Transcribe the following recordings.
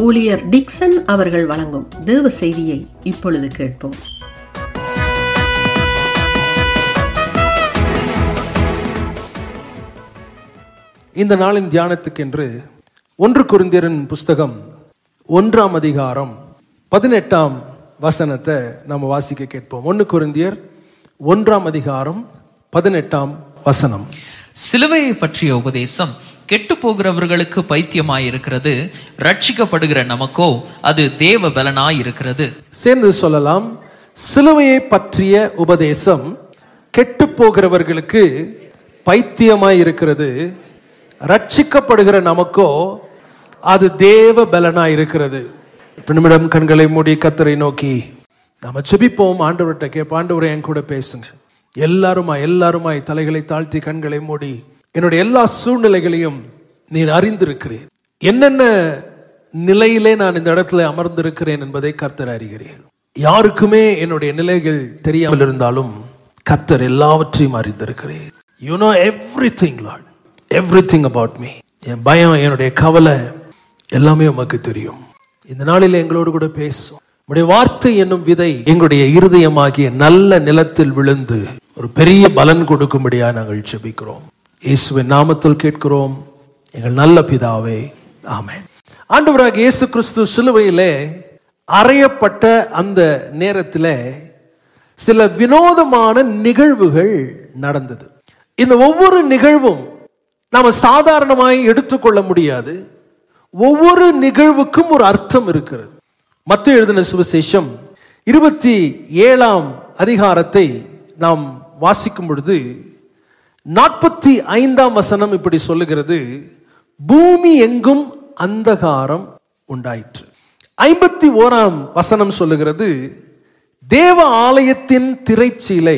ஊழியர் டிக்சன் அவர்கள் வழங்கும் தேவ செய்தியை இப்பொழுது கேட்போம் இந்த நாளின் தியானத்துக்கென்று ஒன்று குருந்தியரின் புஸ்தகம் ஒன்றாம் அதிகாரம் பதினெட்டாம் வசனத்தை நாம் வாசிக்க கேட்போம் ஒன்று குருந்தியர் ஒன்றாம் அதிகாரம் பதினெட்டாம் வசனம் சிலுவையை பற்றிய உபதேசம் கெட்டு போகிறவர்களுக்கு பைத்தியமாயிருக்கிறது ரட்சிக்கப்படுகிற நமக்கோ அது தேவ பலனாயிருக்கிறது சேர்ந்து சொல்லலாம் சிலுவையை பற்றிய உபதேசம் கெட்டு போகிறவர்களுக்கு பைத்தியமாய் இருக்கிறது ரட்சிக்கப்படுகிற நமக்கோ அது தேவ பலனாய் இருக்கிறது இப்ப நிமிடம் கண்களை மூடி கத்தரை நோக்கி நாம செபிப்போம் ஆண்டவர்கிட்ட கேட்போம் ஆண்டவரை என் கூட பேசுங்க எல்லாருமா எல்லாருமாய் தலைகளை தாழ்த்தி கண்களை மூடி என்னுடைய எல்லா சூழ்நிலைகளையும் நீர் அறிந்திருக்கிறேன் என்னென்ன நிலையிலே நான் இந்த இடத்துல அமர்ந்திருக்கிறேன் என்பதை கர்த்தர் அறிகிறேன் யாருக்குமே என்னுடைய நிலைகள் தெரியாமல் இருந்தாலும் கர்த்தர் எல்லாவற்றையும் அறிந்திருக்கிறேன் you know everything Lord everything about me என் பயம் என்னுடைய கவலை எல்லாமே உமக்கு தெரியும் இந்த நாளில் எங்களோடு கூட பேசும் உடைய வார்த்தை என்னும் விதை எங்களுடைய இருதயமாகிய நல்ல நிலத்தில் விழுந்து ஒரு பெரிய பலன் கொடுக்கும்படியா நாங்கள் ஜெபிக்கிறோம் இயேசுவின் நாமத்தில் கேட்கிறோம் எங்கள் நல்ல பிதாவே ஆமென் ஆண்டவராக இயேசு கிறிஸ்து சிலுவையிலே அறையப்பட்ட அந்த நேரத்தில் சில வினோதமான நிகழ்வுகள் நடந்தது இந்த ஒவ்வொரு நிகழ்வும் நாம சாதாரணமாய் எடுத்துக்கொள்ள முடியாது ஒவ்வொரு நிகழ்வுக்கும் ஒரு அர்த்தம் இருக்கிறது மத்த எழுதின சுவிசேஷம் இருபத்தி ஏழாம் அதிகாரத்தை நாம் வாசிக்கும் பொழுது நாற்பத்தி ஐந்தாம் வசனம் இப்படி சொல்லுகிறது பூமி எங்கும் அந்தகாரம் உண்டாயிற்று ஐம்பத்தி ஓராம் வசனம் சொல்லுகிறது தேவ ஆலயத்தின் திரைச்சீலை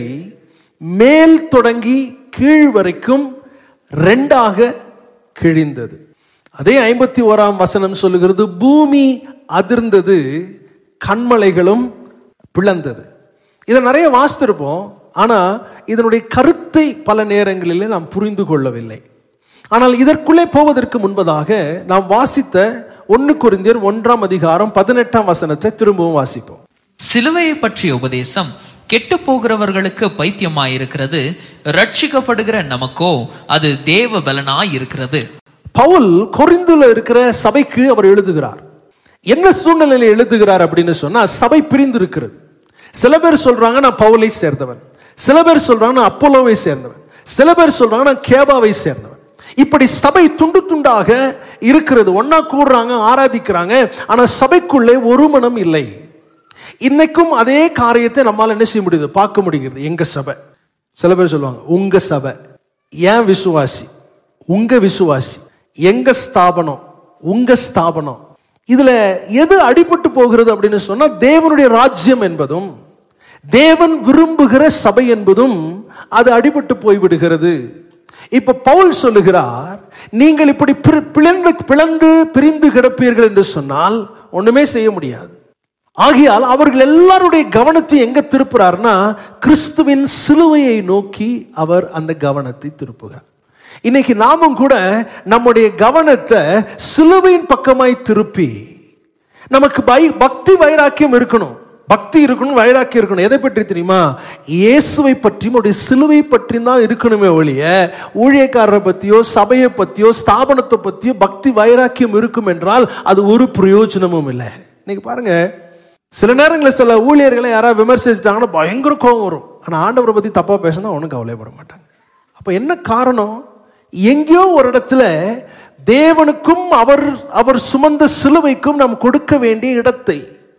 மேல் தொடங்கி கீழ் வரைக்கும் ரெண்டாக கிழிந்தது அதே ஐம்பத்தி ஓராம் வசனம் சொல்லுகிறது பூமி அதிர்ந்தது கண்மலைகளும் பிளந்தது இதை நிறைய வாசித்திருப்போம் ஆனா இதனுடைய கருத்தை பல நேரங்களிலே நாம் புரிந்து கொள்ளவில்லை ஆனால் இதற்குள்ளே போவதற்கு முன்பதாக நாம் வாசித்த ஒன்னு குறிந்தியர் ஒன்றாம் அதிகாரம் பதினெட்டாம் வசனத்தை திரும்பவும் வாசிப்போம் சிலுவையை பற்றிய உபதேசம் கெட்டு போகிறவர்களுக்கு பைத்தியமாயிருக்கிறது ரட்சிக்கப்படுகிற நமக்கோ அது தேவ பலனாயிருக்கிறது பவுல் கொரிந்துல இருக்கிற சபைக்கு அவர் எழுதுகிறார் என்ன சூழ்நிலையில எழுதுகிறார் அப்படின்னு சொன்னா சபை பிரிந்து இருக்கிறது சில பேர் சொல்றாங்க நான் பவுலை சேர்ந்தவன் சில பேர் சொல்றாங்க நான் அப்போலோவை சேர்ந்தவன் சில பேர் சொல்றாங்க நான் கேபாவை சேர்ந்தவன் இப்படி சபை துண்டு துண்டாக இருக்கிறது ஒன்னா கூடுறாங்க ஆராதிக்கிறாங்க ஆனா சபைக்குள்ளே ஒரு மனம் இல்லை இன்னைக்கும் அதே காரியத்தை நம்மால என்ன செய்ய முடியுது பார்க்க முடிகிறது எங்க சபை சில பேர் சொல்லுவாங்க உங்க சபை ஏன் விசுவாசி உங்க விசுவாசி எங்க ஸ்தாபனம் உங்க ஸ்தாபனம் இதுல எது அடிபட்டு போகிறது அப்படின்னு சொன்னா தேவனுடைய ராஜ்யம் என்பதும் தேவன் விரும்புகிற சபை என்பதும் அது அடிபட்டு போய்விடுகிறது இப்ப பவுல் சொல்லுகிறார் நீங்கள் இப்படி பிரி- பிளந்து பிளந்து பிரிந்து கிடப்பீர்கள் என்று சொன்னால் ஒண்ணுமே செய்ய முடியாது ஆகையால் அவர்கள் எல்லாருடைய கவனத்தை எங்க திருப்புறார்னா கிறிஸ்துவின் சிலுவையை நோக்கி அவர் அந்த கவனத்தை திருப்புகிறார் இன்னைக்கு நாமும் கூட நம்முடைய கவனத்தை சிலுவையின் பக்கமாய் திருப்பி நமக்கு பை பக்தி வைராக்கியம் இருக்கணும் பக்தி இருக்கணும் வைராக்கியம் இருக்கணும் எதை பற்றி தெரியுமா இயேசுவை பற்றியும் அவருடைய சிலுவை பற்றியும் தான் இருக்கணுமே ஒழிய ஊழியக்காரரை பத்தியோ சபையை பத்தியோ ஸ்தாபனத்தை பத்தியோ பக்தி வைராக்கியம் இருக்கும் என்றால் அது ஒரு பிரயோஜனமும் இல்லை இன்னைக்கு பாருங்க சில நேரங்களில் சில ஊழியர்களை யாராவது விமர்சிச்சிட்டாங்கன்னா பயங்கர கோபம் வரும் ஆனால் ஆண்டவரை பற்றி தப்பாக பேசினா ஒன்றும் கவலைப்பட மாட்டாங்க அப்போ என்ன காரணம் எங்கேயோ ஒரு இடத்துல தேவனுக்கும் அவர் அவர் சுமந்த சிலுவைக்கும் நாம் கொடுக்க வேண்டிய இடத்தை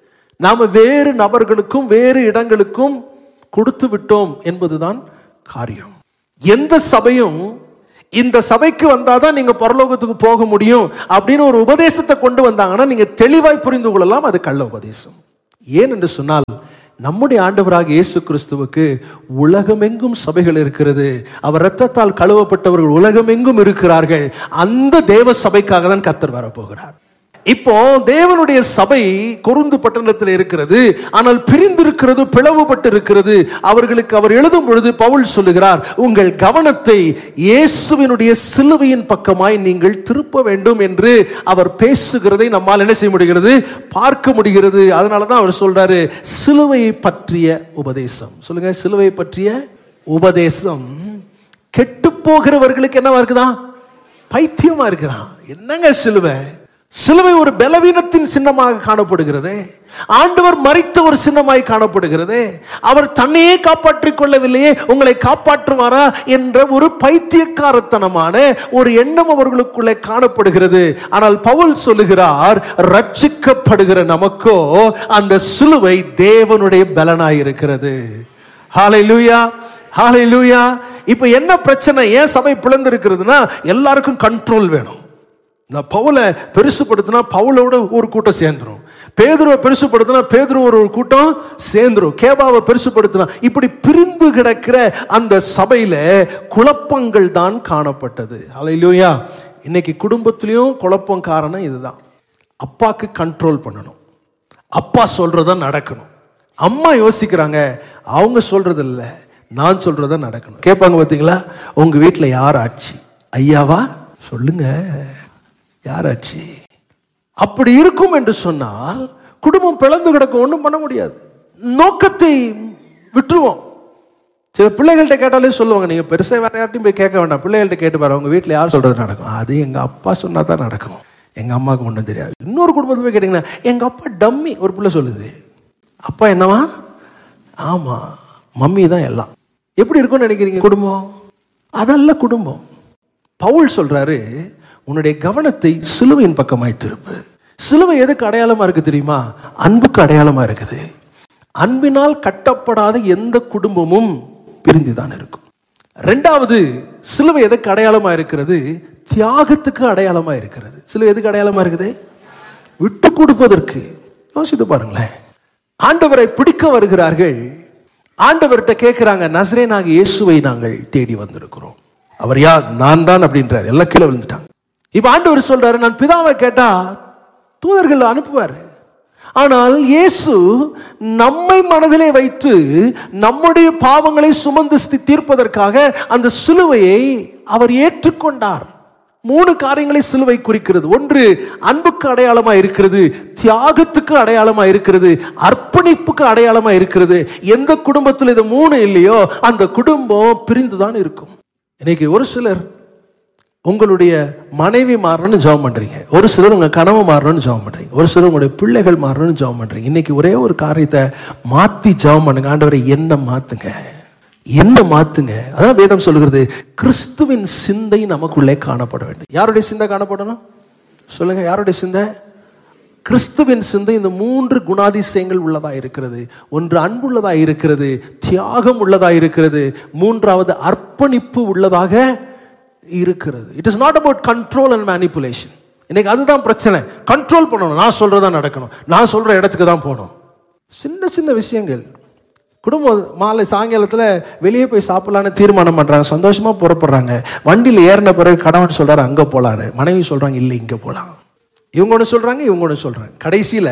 நாம வேறு நபர்களுக்கும் வேறு இடங்களுக்கும் கொடுத்து விட்டோம் என்பதுதான் காரியம் எந்த சபையும் இந்த சபைக்கு வந்தாதான் நீங்க பரலோகத்துக்கு போக முடியும் அப்படின்னு ஒரு உபதேசத்தை கொண்டு வந்தாங்கன்னா நீங்க தெளிவாய் புரிந்து கொள்ளலாம் அது கள்ள உபதேசம் ஏன் என்று சொன்னால் நம்முடைய ஆண்டவராக இயேசு கிறிஸ்துவுக்கு உலகமெங்கும் சபைகள் இருக்கிறது அவர் இரத்தத்தால் கழுவப்பட்டவர்கள் உலகமெங்கும் இருக்கிறார்கள் அந்த தேவ சபைக்காக தான் கத்தர் வரப்போகிறார் இப்போ தேவனுடைய சபை கொருந்து பட்டணத்தில் இருக்கிறது ஆனால் பிரிந்திருக்கிறது பிளவுபட்டு இருக்கிறது அவர்களுக்கு அவர் எழுதும் பொழுது பவுல் சொல்லுகிறார் உங்கள் கவனத்தை இயேசுவினுடைய சிலுவையின் பக்கமாய் நீங்கள் திருப்ப வேண்டும் என்று அவர் பேசுகிறதை நம்மால் என்ன செய்ய முடிகிறது பார்க்க முடிகிறது அதனால தான் அவர் சொல்றாரு சிலுவையை பற்றிய உபதேசம் சொல்லுங்க சிலுவையை பற்றிய உபதேசம் கெட்டு போகிறவர்களுக்கு என்னவா இருக்குதா பைத்தியமா இருக்குதான் என்னங்க சிலுவை சிலுவை ஒரு பலவீனத்தின் சின்னமாக காணப்படுகிறது ஆண்டவர் மறித்த ஒரு சின்னமாய் காணப்படுகிறது அவர் தன்னையே காப்பாற்றிக் கொள்ளவில்லையே உங்களை காப்பாற்றுவாரா என்ற ஒரு பைத்தியக்காரத்தனமான ஒரு எண்ணம் அவர்களுக்குள்ளே காணப்படுகிறது ஆனால் பவுல் சொல்லுகிறார் ரட்சிக்கப்படுகிற நமக்கோ அந்த சிலுவை தேவனுடைய பலனாய் இருக்கிறது ஹalleluya ஹalleluya இப்போ என்ன பிரச்சனை ஏன் சபை பிளந்து இருக்கிறதுனா எல்லாருக்கும் கண்ட்ரோல் வேணும் நான் பவுலை பெருசுப்படுத்தினா பவுலோட ஒரு கூட்டம் சேர்ந்துரும் பேதுருவை பெருசுப்படுத்தினா பேதுரு ஒரு ஒரு கூட்டம் சேர்ந்துரும் கேபாவை பெருசுப்படுத்தினா இப்படி பிரிந்து கிடக்கிற அந்த சபையில குழப்பங்கள் தான் காணப்பட்டது ஹalleluya இன்னைக்கு குடும்பத்திலையும் குழப்பம் காரணம் இதுதான் அப்பாக்கு கண்ட்ரோல் பண்ணணும் அப்பா சொல்றத நடக்கணும் அம்மா யோசிக்கிறாங்க அவங்க சொல்றது இல்ல நான் சொல்றத நடக்கணும் கேட்பாங்க பார்த்தீங்களா உங்க வீட்டில் யார் ஆட்சி ஐயாவா சொல்லுங்க யார் ஆட்சி அப்படி இருக்கும் என்று சொன்னால் குடும்பம் பிளந்து கிடக்கும் ஒன்றும் பண்ண முடியாது நோக்கத்தை விட்டுருவோம் சில பிள்ளைகள்கிட்ட கேட்டாலே சொல்லுவாங்க நீங்க பெருசா வேற யார்ட்டையும் போய் கேட்க வேண்டாம் பிள்ளைகள்ட்ட கேட்டு பாரு உங்க வீட்டில் யார் சொல்றது நடக்கும் அது எங்க அப்பா சொன்னா தான் நடக்கும் எங்க அம்மாவுக்கு ஒன்றும் தெரியாது இன்னொரு குடும்பத்தில் போய் கேட்டீங்கன்னா எங்க அப்பா டம்மி ஒரு பிள்ளை சொல்லுது அப்பா என்னவா ஆமா மம்மி தான் எல்லாம் எப்படி இருக்கும்னு நினைக்கிறீங்க குடும்பம் அதல்ல குடும்பம் பவுல் சொல்றாரு உன்னுடைய கவனத்தை சிலுவையின் பக்கமாய் திருப்பு சிலுவை எதுக்கு அடையாளமா இருக்கு தெரியுமா அன்புக்கு அடையாளமா இருக்குது அன்பினால் கட்டப்படாத எந்த குடும்பமும் பிரிந்துதான் இருக்கும் ரெண்டாவது சிலுவை எதுக்கு அடையாளமா இருக்கிறது தியாகத்துக்கு அடையாளமா இருக்கிறது சிலுவை எதுக்கு அடையாளமா இருக்குது விட்டு கொடுப்பதற்கு யோசித்து பாருங்களேன் ஆண்டவரை பிடிக்க வருகிறார்கள் ஆண்டவர்கிட்ட கேட்கிறாங்க நசரேனாக இயேசுவை நாங்கள் தேடி வந்திருக்கிறோம் அவர் யார் நான் தான் அப்படின்றார் எல்லாம் கீழே விழுந்துட்டாங்க இப்ப ஆண்டவர் சொல்றாரு நான் பிதாவை கேட்டா தூதர்கள் அனுப்புவார் ஆனால் இயேசு நம்மை மனதிலே வைத்து நம்முடைய பாவங்களை சுமந்து ஸ்தி- தீர்ப்பதற்காக அந்த சிலுவையை அவர் ஏற்றுக்கொண்டார் மூணு காரியங்களை சிலுவை குறிக்கிறது ஒன்று அன்புக்கு அடையாளமா இருக்கிறது தியாகத்துக்கு அடையாளமா இருக்கிறது அர்ப்பணிப்புக்கு அடையாளமா இருக்கிறது எந்த குடும்பத்தில் இது மூணு இல்லையோ அந்த குடும்பம் பிரிந்துதான் இருக்கும் இன்னைக்கு ஒரு சிலர் உங்களுடைய மனைவி மாறணும்னு ஜெபம் பண்றீங்க ஒரு சிலர் உங்க கனவு மாறணும்னு ஜெபம் பண்றீங்க ஒரு சிலர் உங்களுடைய பிள்ளைகள் மாறணும்னு ஜெபம் பண்றீங்க இன்னைக்கு ஒரே ஒரு காரியத்தை மாத்தி ஜெபம் பண்ணுங்க ஆண்டவரை என்ன மாத்துங்க என்ன மாத்துங்க அதான் வேதம் சொல்லுகிறது கிறிஸ்துவின் சிந்தை நமக்குள்ளே காணப்பட வேண்டும் யாருடைய சிந்தை காணப்படணும் சொல்லுங்க யாருடைய சிந்தை கிறிஸ்துவின் சிந்தை இந்த மூன்று குணாதிசயங்கள் உள்ளதா இருக்கிறது ஒன்று அன்புள்ளதா இருக்கிறது தியாகம் உள்ளதா இருக்கிறது மூன்றாவது அர்ப்பணிப்பு உள்ளதாக இருக்கிறது it is not about control and manipulation இன்னைக்கு அதுதான் பிரச்சனை கண்ட்ரோல் பண்ணணும் நான் சொல்றதா நடக்கணும் நான் சொல்ற இடத்துக்கு தான் போகணும் சின்ன சின்ன விஷயங்கள் குடும்பம் மாலை சாயங்காலத்தில் வெளியே போய் சாப்பிடலான்னு தீர்மானம் பண்ணுறாங்க சந்தோஷமாக புறப்படுறாங்க வண்டியில் ஏறின பிறகு கணவன் சொல்கிறாரு அங்கே போகலான்னு மனைவி சொல்கிறாங்க இல்லை இங்கே போகலாம் இவங்க ஒன்று சொல்கிறாங்க இவங்க ஒன்று சொல்கிறாங்க கடைசியில்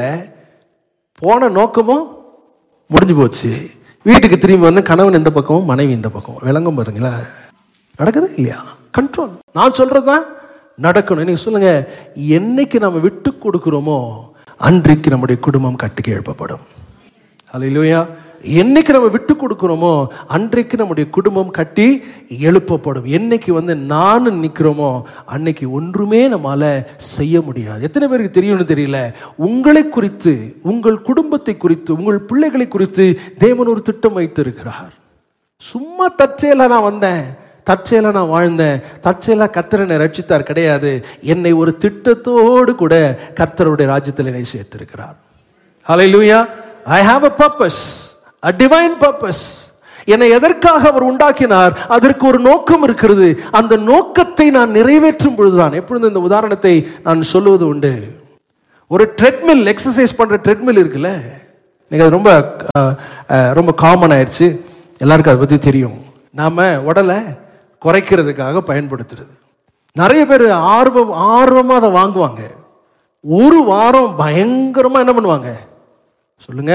போன நோக்கமும் முடிஞ்சு போச்சு வீட்டுக்கு திரும்பி வந்து கணவன் இந்த பக்கமும் மனைவி இந்த பக்கம் விளங்கும் பாருங்களேன் நடக்குதா இல்லையா கண்ட்ரோல் நான் சொல்றது தான் நடக்கணும் நீங்க சொல்லுங்க என்னைக்கு நம்ம விட்டு கொடுக்கிறோமோ அன்றைக்கு நம்முடைய குடும்பம் கட்டுக்கு எழுப்பப்படும் அல்லையா என்னைக்கு நம்ம விட்டு கொடுக்கிறோமோ அன்றைக்கு நம்முடைய குடும்பம் கட்டி எழுப்பப்படும் என்னைக்கு வந்து நான் நிற்கிறோமோ அன்னைக்கு ஒன்றுமே நம்மால செய்ய முடியாது எத்தனை பேருக்கு தெரியும்னு தெரியல உங்களை குறித்து உங்கள் குடும்பத்தை குறித்து உங்கள் பிள்ளைகளை குறித்து தேவன் ஒரு திட்டம் வைத்திருக்கிறார் சும்மா தற்செயலா நான் வந்தேன் தற்செயலா நான் வாழ்ந்தேன் தற்செயலா கர்த்தர் என்னை ரட்சித்தார் கிடையாது என்னை ஒரு திட்டத்தோடு கூட கர்த்தருடைய ராஜ்யத்தில் என்னை சேர்த்திருக்கிறார் ஹalleluya I have a purpose a divine purpose என்னை எதற்காக அவர் உண்டாக்கினார் அதற்கு ஒரு நோக்கம் இருக்கிறது அந்த நோக்கத்தை நான் நிறைவேற்றும் பொழுதுதான் எப்பொழுது இந்த உதாரணத்தை நான் சொல்லுவது உண்டு ஒரு ட்ரெட்மில் எக்ஸசைஸ் பண்ற ட்ரெட்மில் இருக்குல்ல இன்னைக்கு அது ரொம்ப அஹ், அஹ், ரொம்ப காமன் ஆயிடுச்சு எல்லாருக்கும் அதை பத்தி தெரியும் நாம உடலை குறைக்கிறதுக்காக பயன்படுத்துறது நிறைய பேர் ஆர்வம் ஆர்வமா அதை வாங்குவாங்க ஒரு வாரம் பயங்கரமா என்ன பண்ணுவாங்க சொல்லுங்க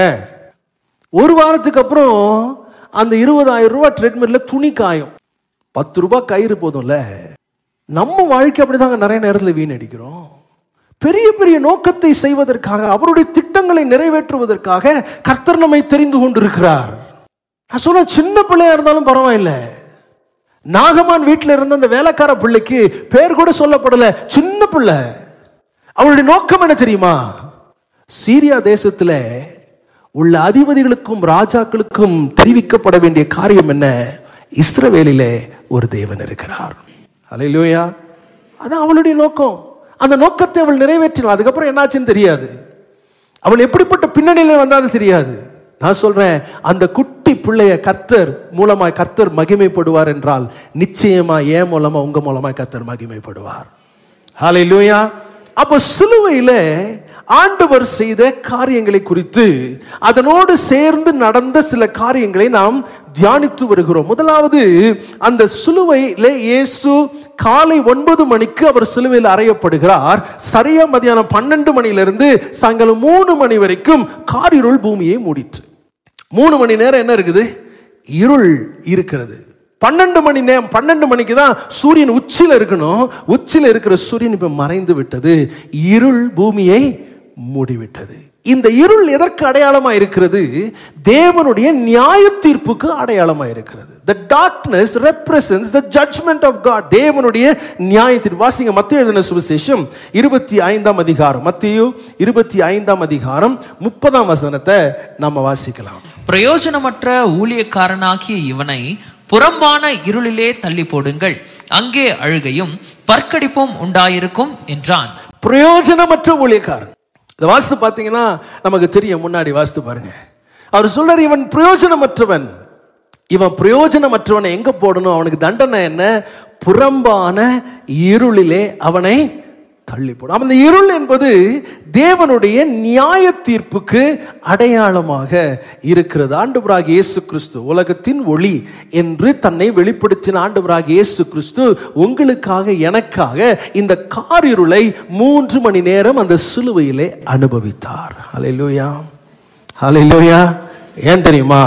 ஒரு வாரத்துக்கு அப்புறம் அந்த இருபதாயிரம் ரூபாய் ட்ரெட்மில்ல துணி காயும் பத்து ரூபாய் கயிறு போதும்ல நம்ம வாழ்க்கை அப்படிதாங்க நிறைய நேரத்தில் வீணடிக்கிறோம் பெரிய பெரிய நோக்கத்தை செய்வதற்காக அவருடைய திட்டங்களை நிறைவேற்றுவதற்காக கர்த்தர் நம்மை தெரிந்து கொண்டிருக்கிறார் நான் சொன்ன சின்ன பிள்ளையா இருந்தாலும் பரவாயில்ல நாகமான் வீட்டில் இருந்த அந்த வேலைக்கார பிள்ளைக்கு பேர் கூட சொல்லப்படல சின்ன பிள்ளை அவருடைய நோக்கம் என்ன தெரியுமா சீரியா தேசத்துல உள்ள அதிபதிகளுக்கும் ராஜாக்களுக்கும் தெரிவிக்கப்பட வேண்டிய காரியம் என்ன இஸ்ரவேலிலே ஒரு தேவன் இருக்கிறார் அலையிலோயா அதான் அவளுடைய நோக்கம் அந்த நோக்கத்தை அவள் நிறைவேற்றினாள் அதுக்கப்புறம் என்னாச்சுன்னு தெரியாது அவள் எப்படிப்பட்ட பின்னணியில வந்தாலும் தெரியாது நான் சொல்றேன் அந்த குட்டி பிள்ளைய கர்த்தர் மூலமாய் கர்த்தர் மகிமைப்படுவார் என்றால் நிச்சயமா ஏன் மூலமா உங்க மூலமாய் கர்த்தர் மகிமைப்படுவார் ஹalleluya அப்போ சிலுவையில ஆண்டவர் செய்த காரியங்களை குறித்து அதனோடு சேர்ந்து நடந்த சில காரியங்களை நாம் தியானித்து வருகிறோம் முதலாவது அந்த சிலுவையில இயேசு காலை ஒன்பது மணிக்கு அவர் சிலுவையில் அறையப்படுகிறார் சரியா மதியானம் பன்னெண்டு மணியிலிருந்து சாயங்காலம் மூணு மணி வரைக்கும் காரிருள் பூமியை மூடிற்று மூணு மணி நேரம் என்ன இருக்குது இருள் இருக்கிறது பன்னெண்டு மணி நேரம் பன்னெண்டு மணிக்கு தான் சூரியன் உச்சியில் இருக்கணும் உச்சியில் இருக்கிற சூரியன் இப்ப மறைந்து விட்டது இருள் பூமியை மூடிவிட்டது இந்த இருள் எதற்கு அடையாளமா இருக்கிறது தேவனுடைய நியாய தீர்ப்புக்கு அடையாளமா இருக்கிறது the darkness represents the judgment of god தேவனுடைய நியாய தீர்ப்பு வாசிங்க மத்திய எழுதின சுவிசேஷம் இருபத்தி ஐந்தாம் அதிகாரம் மத்திய இருபத்தி ஐந்தாம் அதிகாரம் முப்பதாம் வசனத்தை நம்ம வாசிக்கலாம் பிரயோஜனமற்ற ஊழியக்காரனாகிய இவனை புறம்பான இருளிலே தள்ளி போடுங்கள் அங்கே அழுகையும் பற்கடிப்பும் உண்டாயிருக்கும் என்றான் பிரயோஜனமற்ற ஊழியக்காரன் இதை வாசித்து பார்த்தீங்கன்னா நமக்கு தெரியும் முன்னாடி வாசித்து பாருங்க அவர் சொல்றாரு இவன் பிரயோஜனமற்றவன் இவன் பிரயோஜனமற்றவனை எங்க போடணும் அவனுக்கு தண்டனை என்ன புறம்பான இருளிலே அவனை தள்ளி போடும் அந்த இருள் என்பது தேவனுடைய நியாய தீர்ப்புக்கு அடையாளமாக இருக்கிறது ஆண்டவராக இயேசு கிறிஸ்து உலகத்தின் ஒளி என்று தன்னை வெளிப்படுத்தின ஆண்டவராக இயேசு கிறிஸ்து உங்களுக்காக எனக்காக இந்த காரிருளை மூன்று மணி நேரம் அந்த சிலுவையிலே அனுபவித்தார் ஹalleluya ஹalleluya ஏன் தெரியுமா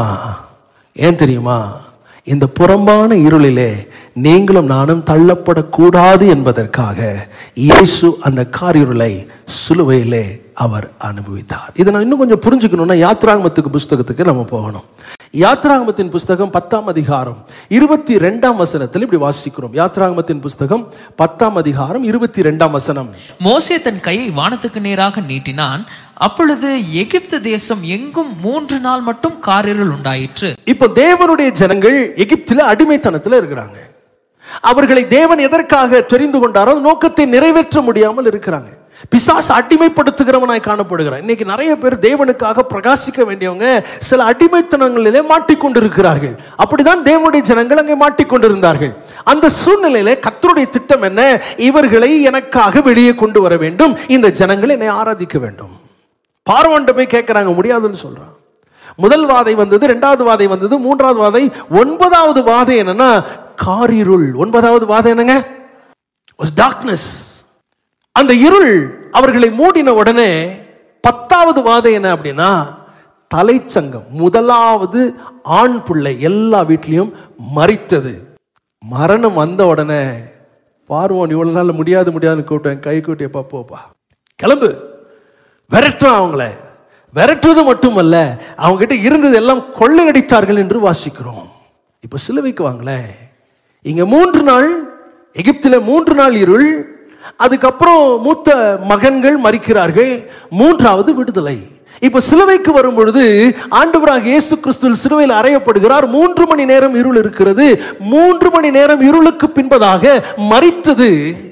ஏன் தெரியுமா இந்த புறம்பான இருளிலே நீங்களும் நானும் தள்ளப்படக்கூடாது என்பதற்காக இயேசு அந்த காரிருளை சிலுவையிலே அவர் அனுபவித்தார் இதை நான் இன்னும் கொஞ்சம் புரிஞ்சுக்கணும்னா யாத்ராங்கமத்துக்கு புஸ்தகத்துக்கு நம்ம போகணும் யாத்ராங்கமத்தின் புஸ்தகம் பத்தாம் அதிகாரம் இருபத்தி ரெண்டாம் வசனத்தில் இப்படி வாசிக்கிறோம் யாத்ராங்கமத்தின் புஸ்தகம் பத்தாம் அதிகாரம் இருபத்தி ரெண்டாம் வசனம் மோசே தன் கையை வானத்துக்கு நேராக நீட்டினான் அப்பொழுது எகிப்து தேசம் எங்கும் மூன்று நாள் மட்டும் காரிருள் உண்டாயிற்று இப்போ தேவனுடைய ஜனங்கள் எகிப்தில அடிமைத்தனத்துல இருக்கிறாங்க அவர்களை தேவன் எதற்காக தெரிந்து கொண்டாரோ அந்த நோக்கத்தை நிறைவேற்ற முடியாமல் இருக்கிறாங்க பிசாசு அடிமைப்படுத்துகிறவனாய் காணப்படுகிறான் இன்னைக்கு நிறைய பேர் தேவனுக்காக பிரகாசிக்க வேண்டியவங்க சில அடிமைத்தனங்களிலே மாட்டிக்கொண்டிருக்கிறார்கள் அப்படிதான் தேவனுடைய ஜனங்கள் அங்கே மாட்டிக்கொண்டிருந்தார்கள் அந்த சூழ்நிலையில கர்த்தருடைய திட்டம் என்ன இவர்களை எனக்காக வெளியே கொண்டு வர வேண்டும் இந்த ஜனங்கள் என்னை ஆராதிக்க வேண்டும் பார்வன்ட்ட போய் கேட்கிறாங்க முடியாதுன்னு சொல்றான் முதல் வாதை வந்தது இரண்டாவது வாதை வந்தது மூன்றாவது வாதை ஒன்பதாவது வாதை என்னன்னா காரிருள் ஒன்பதாவது வாதை என்னங்க டார்க்னஸ் அந்த இருள் அவர்களை மூடின உடனே பத்தாவது வாதை என்ன அப்படின்னா தலைச்சங்கம் முதலாவது ஆண் பிள்ளை எல்லா வீட்லயும் மறித்தது மரணம் வந்த உடனே பார்வோன் இவ்வளவு நாள் முடியாது முடியாதுன்னு கூப்பிட்டேன் கை கூட்டியப்பா போப்பா கிளம்பு விரட்டுறான் அவங்கள விரட்டுறது மட்டுமல்ல அவங்க கிட்ட இருந்தது எல்லாம் கொள்ளையடித்தார்கள் என்று வாசிக்கிறோம் இப்ப சிலுவைக்கு வாங்களேன் இங்க மூன்று நாள் எகிப்தில மூன்று நாள் இருள் அதுக்கப்புறம் மூத்த மகன்கள் மறிக்கிறார்கள் மூன்றாவது விடுதலை இப்ப சிலுவைக்கு வரும் பொழுது ஆண்டவராக இயேசு கிறிஸ்து சிலுவையில் அறையப்படுகிறார் மூன்று மணி நேரம் இருள் இருக்கிறது மூன்று மணி நேரம் இருளுக்கு பின்பதாக மறித்தது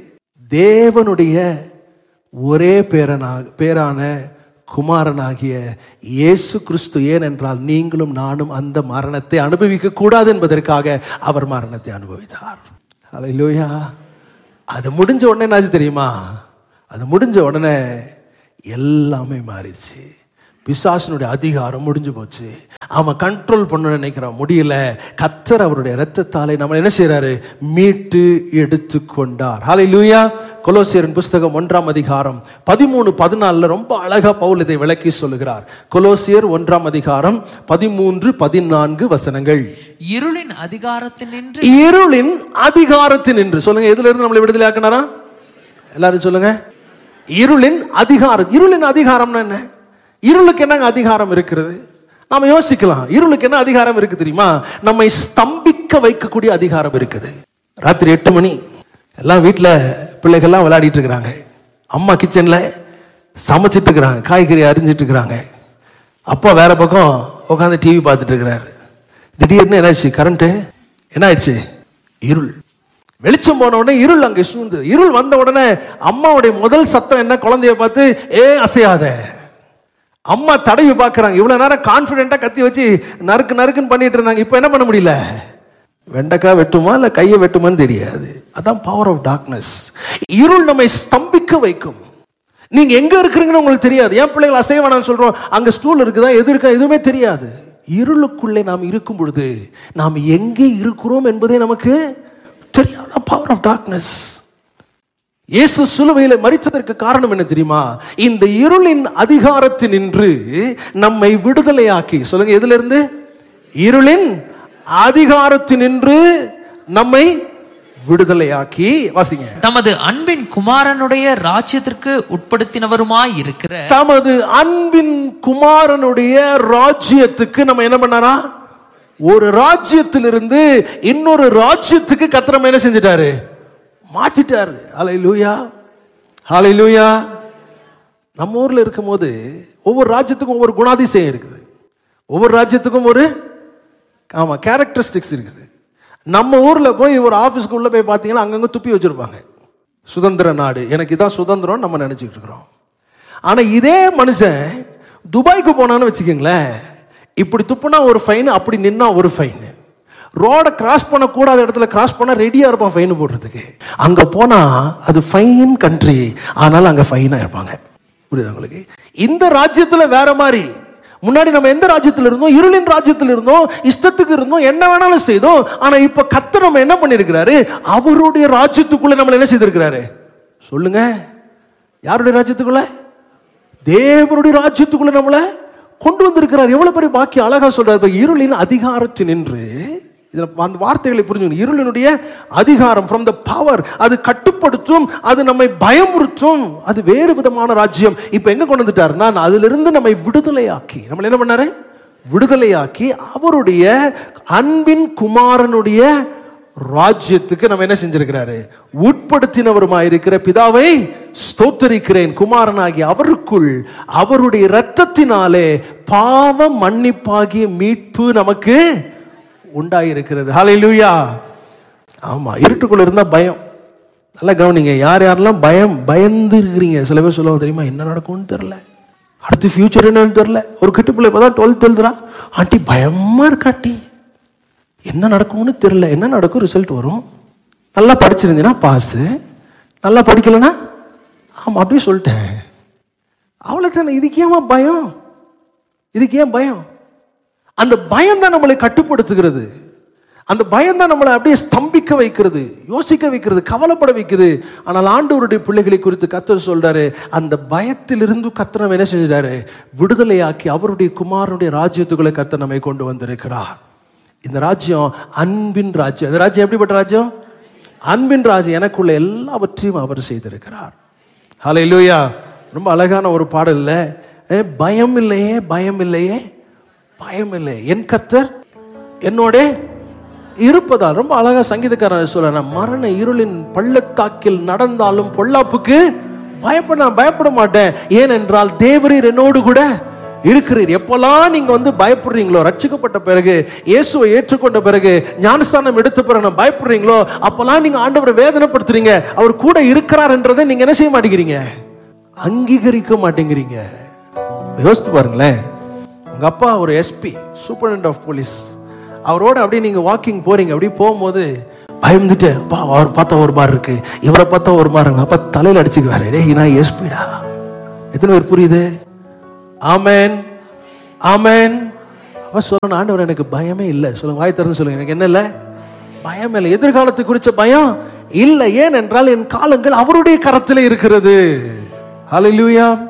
தேவனுடைய ஒரே பேரனாக பேரான குமாரனாகிய இயேசு கிறிஸ்து ஏனென்றால் நீங்களும் நானும் அந்த மரணத்தை அனுபவிக்க கூடாது என்பதற்காக அவர் மரணத்தை அனுபவித்தார் அல்லேலூயா அது முடிஞ்ச உடனே என்னாச்சு தெரியுமா அது முடிஞ்ச உடனே எல்லாமே மாறிடுச்சு பிசாசனுடைய அதிகாரம் முடிஞ்சு போச்சு அவன் கண்ட்ரோல் பண்ண நினைக்கிறான் முடியல கத்தர் அவருடைய இரத்தத்தாலே நம்ம என்ன செய்றாரு மீட்டு எடுத்து கொண்டார் ஹாலை லூயா கொலோசியரின் புஸ்தகம் ஒன்றாம் அதிகாரம் பதிமூணு பதினாலுல ரொம்ப அழகா பவுல் இதை விளக்கி சொல்லுகிறார் கொலோசியர் ஒன்றாம் அதிகாரம் பதிமூன்று பதினான்கு வசனங்கள் இருளின் அதிகாரத்தினின்று இருளின் அதிகாரத்தின் என்று சொல்லுங்க எதுல இருந்து நம்மளை விடுதலை ஆக்கினாரா எல்லாரும் சொல்லுங்க இருளின் அதிகாரம் இருளின் அதிகாரம்னா என்ன இருளுக்கு என்னங்க அதிகாரம் இருக்கிறது நாம யோசிக்கலாம் இருளுக்கு என்ன அதிகாரம் இருக்கு தெரியுமா நம்மை ஸ்தம்பிக்க வைக்கக்கூடிய அதிகாரம் இருக்குது ராத்திரி எட்டு மணி எல்லாம் வீட்டில் பிள்ளைகள்லாம் விளையாடிட்டு இருக்கிறாங்க அம்மா கிச்சன்ல சமைச்சிட்டு இருக்கிறாங்க காய்கறி அரிஞ்சிட்டு இருக்கிறாங்க அப்பா வேற பக்கம் உட்காந்து டிவி பார்த்துட்டு இருக்கிறாரு திடீர்னு என்னாச்சு கரண்ட்டு என்ன ஆயிடுச்சு இருள் வெளிச்சம் போன உடனே இருள் அங்கே சூழ்ந்தது இருள் வந்த உடனே அம்மாவுடைய முதல் சத்தம் என்ன குழந்தைய பார்த்து ஏ அசையாத அம்மா தடவி பார்க்கறாங்க இவ்வளவு நேரம் கான்பிடென்ட்டா கத்தி வச்சு நறுக்கு நறுக்குன்னு பண்ணிட்டு இருந்தாங்க இப்போ என்ன பண்ண முடியல வெண்டைக்காய் வெட்டுமா இல்ல கையை வெட்டுமான்னு தெரியாது அதான் பவர் ஆஃப் டார்க்னஸ் இருள் நம்மை ஸ்தம்பிக்க வைக்கும் நீங்க எங்க இருக்கிறீங்கன்னு உங்களுக்கு தெரியாது ஏன் பிள்ளைகள் அசைய வேணாம்னு சொல்றோம் அங்க ஸ்டூல் இருக்குதா எது இருக்கா எதுவுமே தெரியாது இருளுக்குள்ளே நாம் இருக்கும் பொழுது நாம் எங்கே இருக்கிறோம் என்பதே நமக்கு தெரியாத பவர் ஆஃப் டார்க்னஸ் இயேசு சிலுவையில மறித்ததற்கு காரணம் என்ன தெரியுமா இந்த இருளின் அதிகாரத்தினின்று நம்மை விடுதலையாக்கி சொல்லுங்க எதுல இருந்து இருளின் அதிகாரத்தினின்று நம்மை விடுதலையாக்கி வாசிங்க தமது அன்பின் குமாரனுடைய ராஜ்யத்திற்கு உட்படுத்தினவருமாய் இருக்கிற தமது அன்பின் குமாரனுடைய ராஜ்யத்துக்கு நம்ம என்ன பண்ணாரா ஒரு ராஜ்யத்திலிருந்து இன்னொரு ராஜ்யத்துக்கு கத்திரம் என்ன செஞ்சிட்டாரு மாத்திட்டாரு அலை லூயா ஹலை லூயா நம்ம ஊர்ல இருக்கும்போது ஒவ்வொரு ராஜ்யத்துக்கும் ஒவ்வொரு குணாதிசயம் இருக்குது ஒவ்வொரு ராஜ்யத்துக்கும் ஒரு ஆமா கேரக்டரிஸ்டிக்ஸ் இருக்குது நம்ம ஊர்ல போய் ஒரு ஆபீஸ்க்கு உள்ள போய் பார்த்தீங்கன்னா அங்கங்க துப்பி வச்சிருப்பாங்க சுதந்திர நாடு எனக்கு இதான் சுதந்திரம் நம்ம நினைச்சிட்டு இருக்கிறோம் ஆனா இதே மனுஷன் துபாய்க்கு போனான்னு வச்சுக்கோங்களேன் இப்படி துப்புனா ஒரு ஃபைன் அப்படி நின்னா ஒரு ஃபைன் ரோடை கிராஸ் பண்ணக்கூடாத இடத்துல கிராஸ் பண்ணா ரெடியா இருப்பான் ஃபைன் போடுறதுக்கு அங்க போனா அது ஃபைன் கண்ட்ரி ஆனாலும் அங்க ஃபைனா இருப்பாங்க புரியுதா உங்களுக்கு இந்த ராஜ்யத்துல வேற மாதிரி முன்னாடி நம்ம எந்த ராஜ்யத்தில் இருந்தோம் இருளின் ராஜ்யத்தில் இருந்தோம் இஷ்டத்துக்கு இருந்தோம் என்ன வேணாலும் செய்தோம் ஆனா இப்ப கத்த நம்ம என்ன பண்ணிருக்கிறாரு அவருடைய ராஜ்யத்துக்குள்ள நம்மள என்ன செய்திருக்கிறாரு சொல்லுங்க யாருடைய ராஜ்யத்துக்குள்ள தேவனுடைய ராஜ்யத்துக்குள்ள நம்மள கொண்டு வந்திருக்கிறார் எவ்வளவு பெரிய பாக்கியம் அழகா சொல்றாரு இப்ப இருளின் அதிகாரத்தில் நின்று இதுல அந்த வார்த்தைகளை புரிஞ்சுக்கணும் இருளினுடைய அதிகாரம் ஃப்ரம் த பவர் அது கட்டுப்படுத்தும் அது நம்மை பயமுறுத்தும் அது வேறு விதமான ராஜ்யம் இப்ப எங்க கொண்டு வந்துட்டாருன்னா அதிலிருந்து நம்மை விடுதலையாக்கி நம்மள என்ன பண்ணாரு விடுதலையாக்கி அவருடைய அன்பின் குமாரனுடைய ராஜ்யத்துக்கு நம்ம என்ன செஞ்சிருக்கிறாரு உட்படுத்தினவருமாயிருக்கிற பிதாவை ஸ்தோத்தரிக்கிறேன் குமாரனாகி அவருக்குள் அவருடைய இரத்தத்தினாலே பாவ மன்னிப்பாகிய மீட்பு நமக்கு உண்டாயிருக்கிறது ஹalleluya ஆமா இருட்டுக்குள்ள இருந்தா பயம் நல்லா கவனிங்க யார் யாரெல்லாம் பயம் பயந்து இருக்கிறீங்க சில பேர் சொல்லுவாங்க தெரியுமா என்ன நடக்கும்னு தெரியல அடுத்து ஃபியூச்சர் என்னன்னு தெரியல ஒரு கிட்டு பிள்ளை இப்பதான் டுவெல்த் எழுதுறா ஆண்டி பயமா இருக்கா ஆண்டி என்ன நடக்கும்னு தெரியல என்ன நடக்கும் ரிசல்ட் வரும் நல்லா படிச்சிருந்தீங்கன்னா பாஸு நல்லா படிக்கலைன்னா ஆமாம் அப்படியே சொல்லிட்டேன் அவ்வளோதானே இதுக்கு ஏமா பயம் இதுக்கு ஏன் பயம் அந்த பயம் தான் நம்மளை கட்டுப்படுத்துகிறது அந்த பயம் தான் நம்மளை அப்படியே ஸ்தம்பிக்க வைக்கிறது யோசிக்க வைக்கிறது கவலைப்பட வைக்குது ஆனால் ஆண்டவருடைய பிள்ளைகளை குறித்து கத்தர் சொல்றாரு அந்த பயத்திலிருந்து கத்தர் நம்ம என்ன செஞ்சிட்டாரு விடுதலையாக்கி அவருடைய குமாரனுடைய ராஜ்யத்துக்குள்ள கத்தர் நம்மை கொண்டு வந்திருக்கிறார் இந்த ராஜ்யம் அன்பின் ராஜ்யம் இந்த ராஜ்யம் எப்படிப்பட்ட ராஜ்யம் அன்பின் ராஜ்யம் எனக்குள்ள எல்லாவற்றையும் அவர் செய்திருக்கிறார் ஹலோ இல்லையா ரொம்ப அழகான ஒரு பாடல் இல்ல ஏ, பயம் இல்லையே பயம் இல்லையே பயம் இல்லை என் கத்தர் என்னோட இருப்பதால் ரொம்ப அழகா சங்கீதக்காரன் சொல்ற மரண இருளின் பள்ளத்தாக்கில் நடந்தாலும் பொல்லாப்புக்கு பயப்பட நான் பயப்பட மாட்டேன் ஏனென்றால் தேவரீர் என்னோடு கூட இருக்கிறீர் எப்பெல்லாம் நீங்க வந்து பயப்படுறீங்களோ ரட்சிக்கப்பட்ட பிறகு இயேசுவை ஏற்றுக்கொண்ட பிறகு ஞானஸ்தானம் எடுத்த பிறகு நான் பயப்படுறீங்களோ அப்பெல்லாம் நீங்க ஆண்டவரை வேதனைப்படுத்துறீங்க அவர் கூட இருக்கிறார் என்றதை நீங்க என்ன செய்ய மாட்டேங்கிறீங்க அங்கீகரிக்க மாட்டேங்கிறீங்க யோசித்து பாருங்களேன் உங்க அப்பா ஒரு எஸ்பி சூப்பரண்ட் ஆஃப் போலீஸ் அவரோட அப்படியே நீங்க வாக்கிங் போறீங்க அப்படியே போகும்போது பயந்துட்டு அப்பா அவர் பார்த்தா ஒரு மாதிரி இருக்கு இவரை பார்த்தா ஒரு மாதிரி இருக்கு அப்பா தலையில அடிச்சுக்குவாரு டேய் நான் எஸ்பிடா எத்தனை பேர் புரியுது ஆமென் ஆமென் அவ சொல்லணும் ஆண்டவர் எனக்கு பயமே இல்லை சொல்லுங்க வாய் திறந்து சொல்லுங்க எனக்கு என்ன இல்லை பயம் இல்லை எதிர்காலத்தை குறிச்ச பயம் இல்லை ஏன் என்றால் என் காலங்கள் அவருடைய கரத்தில் இருக்கிறது ஹalleluya